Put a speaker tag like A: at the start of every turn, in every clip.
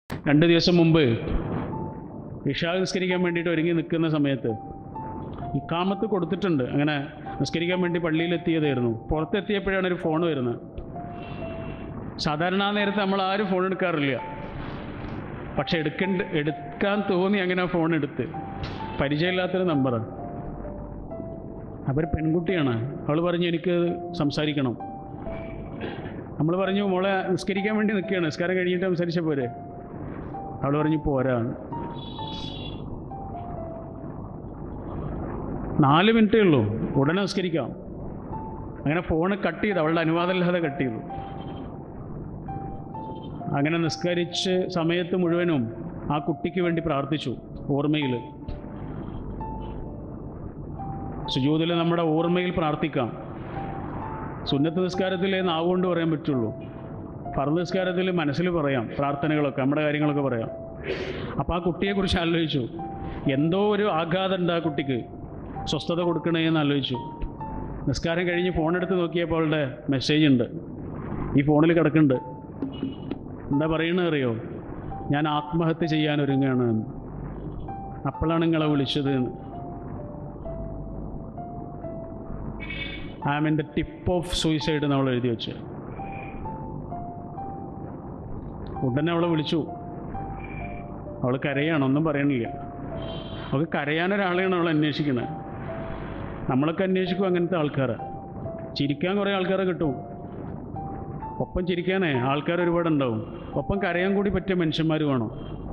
A: രണ്ട് ദിവസം മുമ്പ് ഇഷാ നിസ്കരിക്കാൻ വേണ്ടിയിട്ട് ഒരുങ്ങി നിൽക്കുന്ന സമയത്ത് ഇക്കാമത്ത് കൊടുത്തിട്ടുണ്ട് അങ്ങനെ നിസ്കരിക്കാൻ വേണ്ടി പള്ളിയിലെത്തിയതായിരുന്നു പുറത്തെത്തിയപ്പോഴാണ് ഒരു ഫോൺ വരുന്നത് സാധാരണ ആ നേരത്ത് നമ്മൾ ആരും ഫോൺ എടുക്കാറില്ല പക്ഷെ എടുക്കേണ്ട എടുക്കാൻ തോന്നി അങ്ങനെ ആ ഫോൺ എടുത്ത് പരിചയമില്ലാത്തൊരു നമ്പറാണ് അവർ പെൺകുട്ടിയാണ് അവൾ പറഞ്ഞു എനിക്ക് സംസാരിക്കണം നമ്മൾ പറഞ്ഞു മോളെ നിസ്കരിക്കാൻ വേണ്ടി നിൽക്കുകയാണ് നിസ്കാരം കഴിഞ്ഞിട്ട് സംസാരിച്ച പോരെ അവൾ പറഞ്ഞു പോരാ നാല് മിനിറ്റേ ഉള്ളൂ ഉടനെ നിസ്കരിക്കാം അങ്ങനെ ഫോൺ കട്ട് ചെയ്തു അവളുടെ അനുവാദമില്ലാതെ കട്ട് ചെയ്തു അങ്ങനെ നിസ്കരിച്ച് സമയത്ത് മുഴുവനും ആ കുട്ടിക്ക് വേണ്ടി പ്രാർത്ഥിച്ചു ഓർമ്മയിൽ സുജൂതിൽ നമ്മുടെ ഓർമ്മയിൽ പ്രാർത്ഥിക്കാം സുന്നത്ത് നിസ്കാരത്തിലേ നാവുകൊണ്ട് പറയാൻ പറ്റുള്ളൂ ഫർദ് നിസ്കാരത്തിൽ മനസ്സിൽ പറയാം പ്രാർത്ഥനകളൊക്കെ നമ്മുടെ കാര്യങ്ങളൊക്കെ പറയാം അപ്പോൾ ആ കുട്ടിയെക്കുറിച്ച് ആലോചിച്ചു എന്തോ ഒരു ആഘാതം ഉണ്ട് ആ കുട്ടിക്ക് സ്വസ്ഥത കൊടുക്കണേ എന്ന് ആലോചിച്ചു നിസ്കാരം കഴിഞ്ഞ് ഫോൺ എടുത്ത് നോക്കിയപ്പോൾ അവളുടെ മെസ്സേജ് ഉണ്ട് ഈ ഫോണിൽ കിടക്കുന്നുണ്ട് എന്താ പറയണത് അറിയോ ഞാൻ ആത്മഹത്യ ചെയ്യാൻ ഒരുങ്ങുകയാണ് എന്ന്. അപ്പോഴാണ് നിങ്ങളെ വിളിച്ചത് എന്ന് I am in the tip of suicide എന്ന് അവൾ എഴുതി വെച്ച് ഉടനെ അവളെ വിളിച്ചു അവൾ കരയാണ് ഒന്നും പറയണില്ല അവൾക്ക് കരയാനൊരാളെയാണ് അവൾ അന്വേഷിക്കുന്നത് നമ്മളൊക്കെ അന്വേഷിക്കും അങ്ങനത്തെ ആൾക്കാരെ ചിരിക്കാൻ കുറേ ആൾക്കാരെ കിട്ടും ഒപ്പം ചിരിക്കാനേ ആൾക്കാർ ഒരുപാട് ഉണ്ടാവും ഒപ്പം കരയാൻ കൂടി പറ്റിയ മനുഷ്യന്മാർ വേണം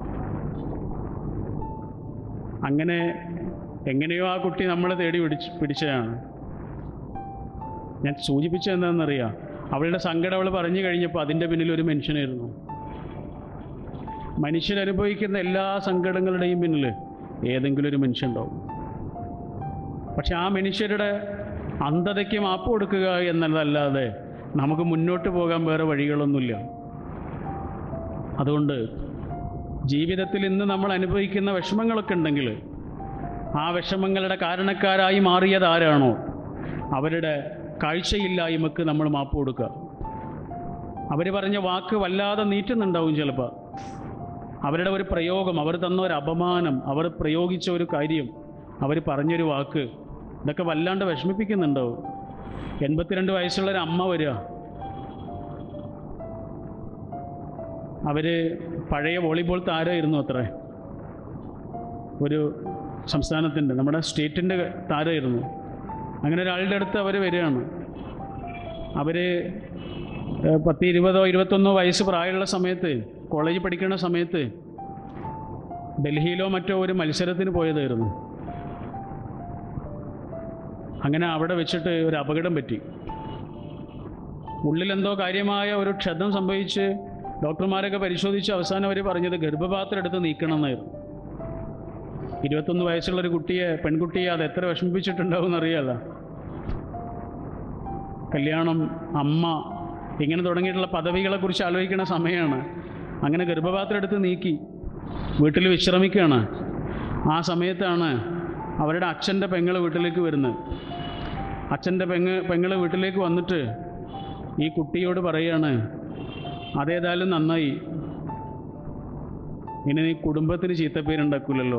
A: അങ്ങനെ എങ്ങനെയോ ആ കുട്ടി നമ്മളെ തേടി പിടിച്ച് പിടിച്ചതാണ് ഞാൻ സൂചിപ്പിച്ചത് എന്താണെന്നറിയാം അവളുടെ സങ്കടം അവൾ പറഞ്ഞു കഴിഞ്ഞപ്പോൾ അതിൻ്റെ പിന്നിൽ ഒരു മനുഷ്യനായിരുന്നു മനുഷ്യരനുഭവിക്കുന്ന എല്ലാ സങ്കടങ്ങളുടെയും പിന്നിൽ ഏതെങ്കിലും ഒരു മനുഷ്യനുണ്ടാവും പക്ഷെ ആ മനുഷ്യരുടെ അന്ധതയ്ക്ക് മാപ്പ് കൊടുക്കുക എന്നതല്ലാതെ നമുക്ക് മുന്നോട്ട് പോകാൻ വേറെ വഴികളൊന്നുമില്ല അതുകൊണ്ട് ജീവിതത്തിൽ ഇന്ന് നമ്മൾ അനുഭവിക്കുന്ന വിഷമങ്ങളൊക്കെ ഉണ്ടെങ്കിൽ ആ വിഷമങ്ങളുടെ കാരണക്കാരായി മാറിയത് ആരാണോ അവരുടെ കാഴ്ചയില്ലായ്മക്ക് നമ്മൾ മാപ്പ് കൊടുക്കുക അവർ പറഞ്ഞ വാക്ക് വല്ലാതെ നീറ്റുന്നുണ്ടാവും ചിലപ്പോൾ അവരുടെ ഒരു പ്രയോഗം അവർ തന്ന ഒരു അപമാനം അവർ പ്രയോഗിച്ച ഒരു കാര്യം അവർ പറഞ്ഞൊരു വാക്ക് ഇതൊക്കെ വല്ലാണ്ട് വിഷമിപ്പിക്കുന്നുണ്ടാവും എൺപത്തിരണ്ട് വയസ്സുള്ള ഒരു അമ്മ വരിക അവർ പഴയ വോളിബോൾ താരമായിരുന്നു അത്രേ ഒരു സംസ്ഥാനത്തിൻ്റെ നമ്മുടെ സ്റ്റേറ്റിൻ്റെ താരമായിരുന്നു അങ്ങനെ ഒരാളുടെ അടുത്ത് അവർ വരികയാണ് അവർ പത്ത് ഇരുപതോ ഇരുപത്തൊന്നോ വയസ്സ് പ്രായമുള്ള സമയത്ത് കോളേജിൽ പഠിക്കുന്ന സമയത്ത് ഡൽഹിയിലോ മറ്റോ ഒരു മത്സരത്തിന് പോയതായിരുന്നു അങ്ങനെ അവിടെ വെച്ചിട്ട് ഒരു അപകടം പറ്റി ഉള്ളിലെന്തോ കാര്യമായ ഒരു ക്ഷതം സംഭവിച്ച് ഡോക്ടർമാരൊക്കെ പരിശോധിച്ച് അവസാനം അവർ പറഞ്ഞത് ഗർഭപാത്രം എടുത്ത് നീക്കണം എന്നായിരുന്നു ഇരുപത്തൊന്ന് വയസ്സുള്ള ഒരു കുട്ടിയെ പെൺകുട്ടിയെ അത് എത്ര വിഷമിപ്പിച്ചിട്ടുണ്ടാവും എന്നറിയാലോ കല്യാണം അമ്മ ഇങ്ങനെ തുടങ്ങിയിട്ടുള്ള പദവികളെക്കുറിച്ച് ആലോചിക്കുന്ന സമയമാണ് അങ്ങനെ ഗർഭപാത്രം എടുത്ത് നീക്കി വീട്ടിൽ വിശ്രമിക്കുകയാണ് ആ സമയത്താണ് അവരുടെ അച്ഛൻ്റെ പെങ്ങൾ വീട്ടിലേക്ക് വരുന്നത് അച്ഛൻ്റെ പെങ്ങ് പെങ്ങൾ വീട്ടിലേക്ക് വന്നിട്ട് ഈ കുട്ടിയോട് പറയാണ് അതേതായാലും നന്നായി ഇനി നീ കുടുംബത്തിന് ചീത്തപ്പേരുണ്ടാക്കില്ലല്ലോ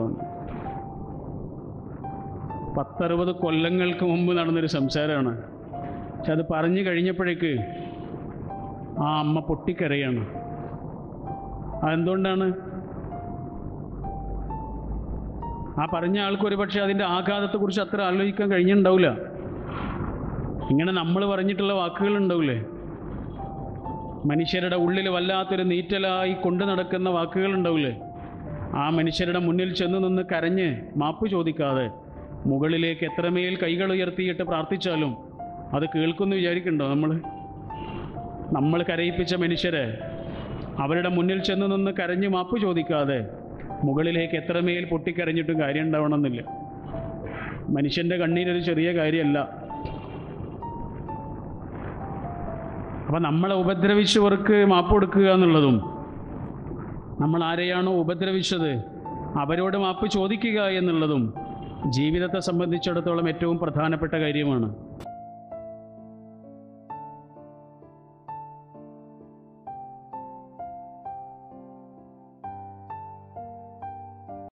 A: പത്തറുപത് കൊല്ലങ്ങൾക്ക് മുമ്പ് നടന്നൊരു സംസാരമാണ് പക്ഷെ അത് പറഞ്ഞു കഴിഞ്ഞപ്പോഴേക്ക് ആ അമ്മ പൊട്ടിക്കരയാണ് അതെന്തുകൊണ്ടാണ് ആ പറഞ്ഞ ആൾക്ക് ഒരു പക്ഷേ അതിൻ്റെ ആഘാതത്തെക്കുറിച്ച് അത്ര ആലോചിക്കാൻ കഴിഞ്ഞിട്ടുണ്ടാവില്ല ഇങ്ങനെ നമ്മൾ പറഞ്ഞിട്ടുള്ള വാക്കുകൾ ഉണ്ടാവില്ലേ മനുഷ്യരുടെ ഉള്ളിൽ വല്ലാത്തൊരു നീറ്റലായി കൊണ്ടു നടക്കുന്ന വാക്കുകൾ ഉണ്ടാവില്ലേ ആ മനുഷ്യരുടെ മുന്നിൽ ചെന്ന് നിന്ന് കരഞ്ഞ് മാപ്പ് ചോദിക്കാതെ മുകളിലേക്ക് എത്രമേൽ കൈകൾ ഉയർത്തിയിട്ട് പ്രാർത്ഥിച്ചാലും അത് കേൾക്കുമെന്ന് വിചാരിക്കണ്ടോ നമ്മൾ നമ്മൾ കരയിപ്പിച്ച മനുഷ്യരെ അവരുടെ മുന്നിൽ ചെന്ന് നിന്ന് കരഞ്ഞ് മാപ്പ് ചോദിക്കാതെ മുകളിലേക്ക് എത്രമേൽ പൊട്ടിക്കരഞ്ഞിട്ടും കാര്യം ഉണ്ടാവണമെന്നില്ല മനുഷ്യൻ്റെ കണ്ണീരൊരു ചെറിയ കാര്യമല്ല അപ്പം നമ്മളെ ഉപദ്രവിച്ചവർക്ക് മാപ്പ് കൊടുക്കുക എന്നുള്ളതും നമ്മൾ ആരെയാണോ ഉപദ്രവിച്ചത് അവരോട് മാപ്പ് ചോദിക്കുക എന്നുള്ളതും ജീവിതത്തെ സംബന്ധിച്ചിടത്തോളം ഏറ്റവും പ്രധാനപ്പെട്ട കാര്യമാണ്